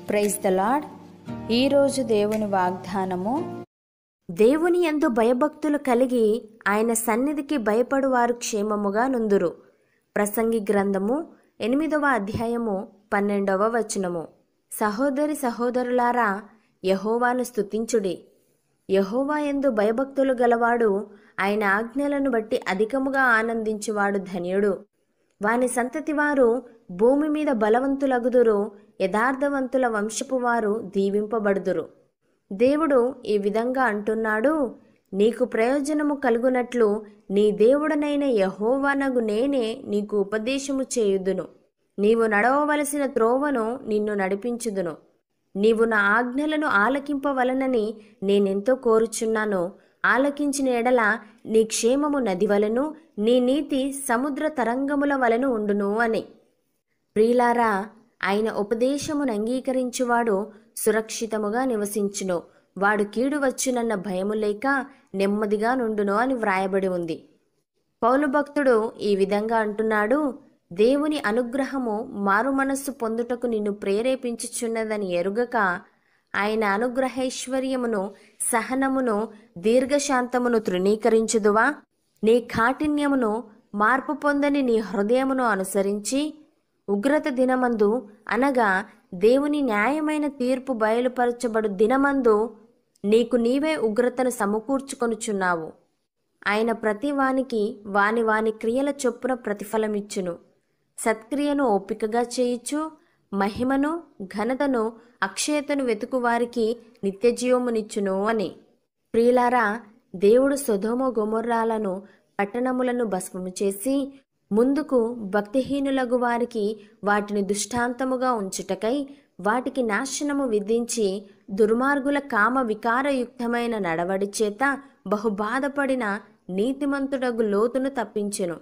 praise the lord ఈరోజు దేవుని వాగ్దానము దేవుని యందు భయభక్తులు కలిగి ఆయన సన్నిధికి భయపడువారు క్షేమముగా నుందురు ప్రసంగి గ్రంథము ఎనిమిదవ అధ్యాయము పన్నెండవ వచనము సహోదరి సహోదరులారా యహోవాను స్తుతించుడి యహోవా యందు భయభక్తులు గలవాడు ఆయన ఆజ్ఞలను బట్టి అధికముగా ఆనందించువాడు ధన్యుడు వాని సంతతి వారు భూమి మీద బలవంతులగుదురు యథార్థవంతుల వంశపు వారు దీవింపబడుదురు దేవుడు ఈ విధంగా అంటున్నాడు నీకు ప్రయోజనము కలుగునట్లు నీ దేవుడనైన యహోవానగు నేనే నీకు ఉపదేశము చేయుదును నీవు నడవవలసిన త్రోవను నిన్ను నడిపించుదును నీవు నా ఆజ్ఞలను ఆలకింపవలనని నేనెంతో కోరుచున్నాను ఆలకించిన ఎడల నీ క్షేమము నది వలెను నీ నీతి సముద్ర తరంగముల వలెను ఉండును అని ప్రియులారా ఆయన ఉపదేశమును అంగీకరించువాడు సురక్షితముగా నివసించును వాడు కీడు వచ్చునన్న భయము లేక నెమ్మదిగా నుండును అని వ్రాయబడి ఉంది పౌలు భక్తుడు ఈ విధంగా అంటున్నాడు దేవుని అనుగ్రహము మారు మనస్సు పొందుటకు నిన్ను ప్రేరేపించుచున్నదని ఎరుగక ఆయన అనుగ్రహైశ్వర్యమును సహనమును దీర్ఘశాంతమును తృణీకరించుదువా నీ కాఠిన్యమును మార్పు పొందని నీ హృదయమును అనుసరించి ఉగ్రత దినమందు అనగా దేవుని న్యాయమైన తీర్పు బయలుపరచబడు దినమందు నీకు నీవే ఉగ్రతను సమకూర్చుకొనుచున్నావు ఆయన ప్రతి వానికి వాని వాని క్రియల చొప్పున ప్రతిఫలమిచ్చును సత్క్రియను ఓపికగా చేయిచు మహిమను ఘనతను అక్షయతను వెతుకు వారికి నిత్యజీవమునిచ్చును అని ప్రియులారా దేవుడు సొదోమ గొమొర్రాలను పట్టణములను భస్మము చేసి ముందుకు భక్తిహీనులగు వారికి వాటిని దుష్టాంతముగా ఉంచుటకై వాటికి నాశనము విధించి దుర్మార్గుల కామ వికారయుక్తమైన నడవడి చేత బహు బాధపడిన నీతిమంతుడగు లోతును తప్పించెను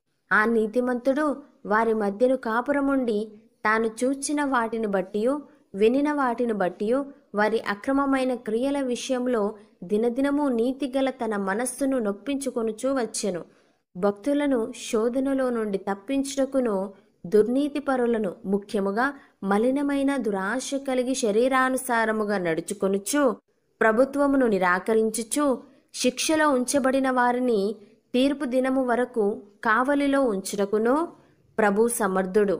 ఆ నీతిమంతుడు వారి మధ్యను కాపురముండి తాను చూచిన వాటిని బట్టియు వినిన వాటిని బట్టియు వారి అక్రమమైన క్రియల విషయంలో దినదినము నీతిగల తన మనస్సును నొప్పించుకొనుచూ వచ్చెను భక్తులను శోధనలో నుండి తప్పించుటకును దుర్నీతి పరులను ముఖ్యముగా మలినమైన దురాశ కలిగి శరీరానుసారముగా నడుచుకొనుచు ప్రభుత్వమును నిరాకరించుచు శిక్షలో ఉంచబడిన వారిని తీర్పు దినము వరకు కావలిలో ఉంచుటకును ప్రభు సమర్థుడు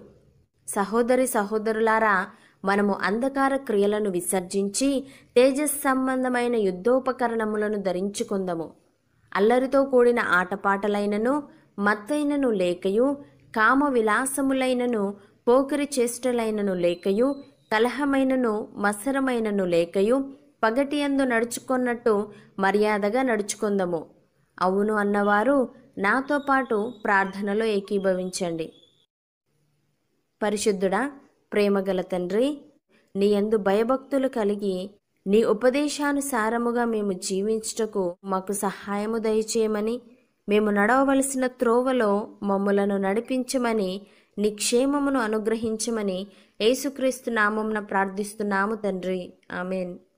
సహోదరి సహోదరులారా మనము అంధకార క్రియలను విసర్జించి తేజస్ సంబంధమైన యుద్ధోపకరణములను ధరించుకుందము అల్లరితో కూడిన ఆటపాటలైనను మత్తైనను లేకయు కామ విలాసములైనను పోకిరి చేష్టలైనను లేకయు కలహమైనను మత్సరమైనను లేకయు పగటియందు నడుచుకున్నట్టు మర్యాదగా నడుచుకుందము అవును అన్నవారు నాతో పాటు ప్రార్థనలో ఏకీభవించండి పరిశుద్ధుడా ప్రేమగల తండ్రి నీ యందు భయభక్తులు కలిగి నీ ఉపదేశానుసారముగా మేము జీవించుటకు మాకు సహాయము దయచేయమని మేము నడవవలసిన త్రోవలో మమ్ములను నడిపించమని నీ క్షేమమును అనుగ్రహించమని యేసుక్రీస్తు నామంన ప్రార్థిస్తున్నాము తండ్రి ఆమెన్